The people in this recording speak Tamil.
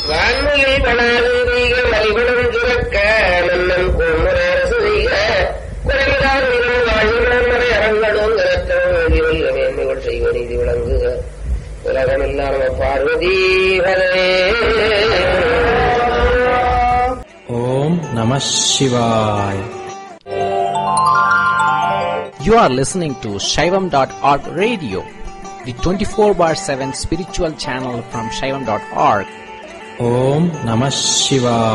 வான்மையில் பணாதீர்கள் மலிபணம் சுரக்க மன்னன் கோமுற அரசு செய்க குறைவிலார் உயிரும் வாழ்வுடன் அரங்களும் இவர்கள் மேன்மைகள் செய்வ நீதி விளங்குக உலகமெல்லாம் நம பார்வதி ஹரே ஓம் நம சிவாய் You are listening to Shaivam.org radio, the 24 bar 7 spiritual channel from Shaivam.org. Om Namah Shivaya.